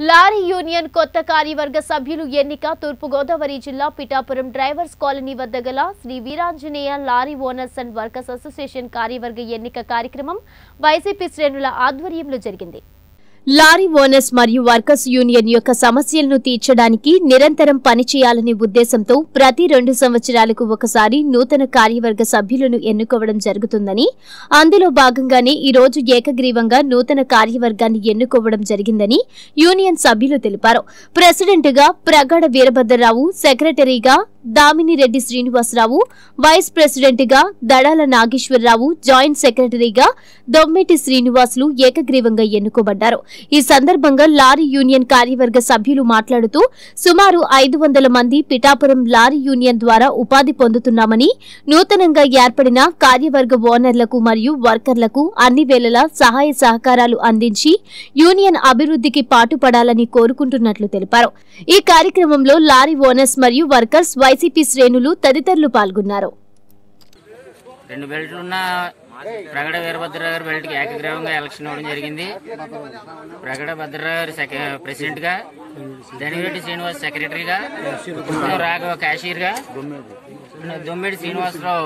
Lorry union కొత్త కార్యవర్గ సభ్యులు ఎన్నిక తూర్పుగోదావరి జిల్లా పిఠాపురం డ్రైవర్స్ కాలనీ వద్ద గల Shri Veeranjaneya lorry owners and workers association కార్యవర్గ ఎన్నిక కార్యక్రమం వైసీపీ శ్రేణుల ఆధ్వర్యంలో జరిగింది లారీ ఓనర్స్ మరియు వర్కర్స్ యూనియన్ యొక్క సమస్యలను తీర్చడానికి నిరంతరం పనిచేయాలనే ఉద్దేశంతో ప్రతి రెండు సంవత్సరాలకు ఒకసారి నూతన కార్యవర్గ సభ్యులను ఎన్నుకోవడం జరుగుతుందని అందులో భాగంగానే ఈ రోజు ఏకగ్రీవంగా నూతన కార్యవర్గాన్ని ఎన్నుకోవడం జరిగిందని యూనియన్ సభ్యులు తెలిపారు ప్రెసిడెంట్గా ప్రగాఢ వీరభద్రరావు సెక్రటరీగా దామినిరెడ్డి శ్రీనివాసరావు వైస్ ప్రెసిడెంట్గా దడాల నాగేశ్వరరావు జాయింట్ సెక్రటరీగా దొమ్మెటి శ్రీనివాసులు ఏకగ్రీవంగా ఎన్నుకోబడ్డారు ఈ సందర్భంగా లారీ యూనియన్ కార్యవర్గ సభ్యులు మాట్లాడుతూ సుమారు ఐదు వందల మంది పిఠాపురం లారీ యూనియన్ ద్వారా ఉపాధి పొందుతున్నామని నూతనంగా ఏర్పడిన కార్యవర్గ ఓనర్లకు మరియు వర్కర్లకు అన్ని వేళలా సహాయ సహకారాలు అందించి యూనియన్ అభివృద్ధికి పాటుపడాలని కోరుకుంటున్నట్లు తెలిపారు ఈ కార్యక్రమంలో లారీ ఓనర్స్ మరియు వర్కర్స్ వైసీపీ శ్రేణులు తదితరులు పాల్గొన్నారు రెండు బెల్ట్లు ఉన్న ప్రగడ వీరభద్ర గారి బెల్ట్కి ఏకగ్రీవంగా ఎలక్షన్ అవ్వడం జరిగింది ప్రగడ భద్రరావు గారు సెక ప్రెసిడెంట్గా ధనిరెడ్డి శ్రీనివాస్ సెక్రటరీగా ఉత్తమ్ రాఘవ క్యాషియర్గా దొమ్మిడి శ్రీనివాసరావు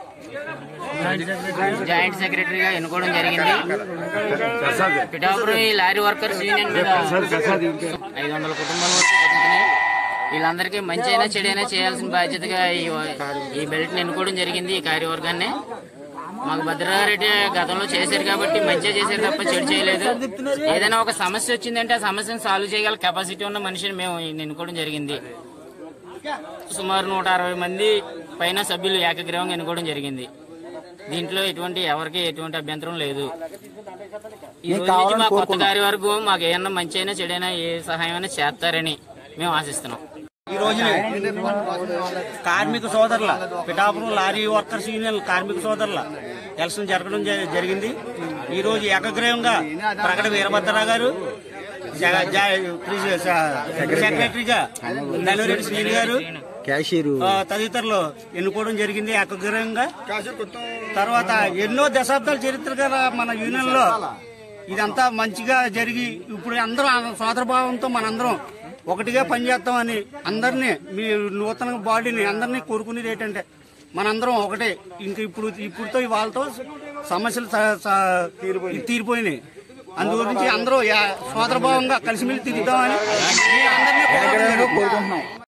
జాయింట్ సెక్రటరీగా ఎన్నుకోవడం జరిగింది పిఠాపురం ఈ లారీ వర్కర్స్ యూనియన్ మీద ఐదు వందల కుటుంబాల వరకు బతుకుతున్నాయి వీళ్ళందరికీ మంచి అయినా చెడైనా చేయాల్సిన బాధ్యతగా ఈ ఈ బెల్ట్ని ఎన్నుకోవడం జరిగింది ఈ కార్యవర్గాన్ని మాకు భద్రారెడ్డి గతంలో చేశారు కాబట్టి మంచిగా చేశారు తప్ప చెడు చేయలేదు ఏదైనా ఒక సమస్య వచ్చిందంటే ఆ సమస్యను సాల్వ్ చేయగల కెపాసిటీ ఉన్న మనిషిని మేము ఈయన్ని ఎన్నుకోవడం జరిగింది సుమారు నూట అరవై మంది పైన సభ్యులు ఏకగ్రీవంగా ఎన్నుకోవడం జరిగింది దీంట్లో ఎటువంటి ఎవరికి ఎటువంటి అభ్యంతరం లేదు ఈ రోజు నుంచి మా కొత్త కార్యవర్గం మాకు ఏమన్నా మంచి అయినా చెడైనా ఏ సహాయం అయినా చేస్తారని మేము ఆశిస్తున్నాం ఈ రోజున కార్మిక సోదరుల పిఠాపురం లారీ వర్కర్స్ యూనియన్ కార్మిక సోదరుల ఎలక్షన్ జరగడం జ- జరిగింది ఈ రోజు ఏకగ్రీవంగా ప్రకట వీరభద్రరావు గారు జ- జ- ప్రిసి- స- సెక్రటరీగా ధనురెడ్డి శ్రీని గారు క్యాషియర్ ఆ, తదితరులు ఎన్నుకోవడం జరిగింది ఏకగ్రీవంగా తర్వాత ఎన్నో దశాబ్దాల చరిత్ర గల మన యూనియన్ లో ఇదంతా మంచిగా జరిగి ఇప్పుడు అందరం సోదరభావంతో మనందరం ఒకటిగా పనిచేస్తామని అందరినీ మీ నూతన బాడీని అందరినీ కోరుకునేది ఏంటంటే మనందరం ఒకటే ఇంక ఇప్పుడు ఇప్పుడుతో వాళ్ళతో సమస్యలు స- స- తీరిపోయినాయి అందు గురించి అందరూ యా- సోదరభావంగా కలిసిమెలిసి తిరుగుతామని మీ అందరినీ కోరుకుంటున్నాం.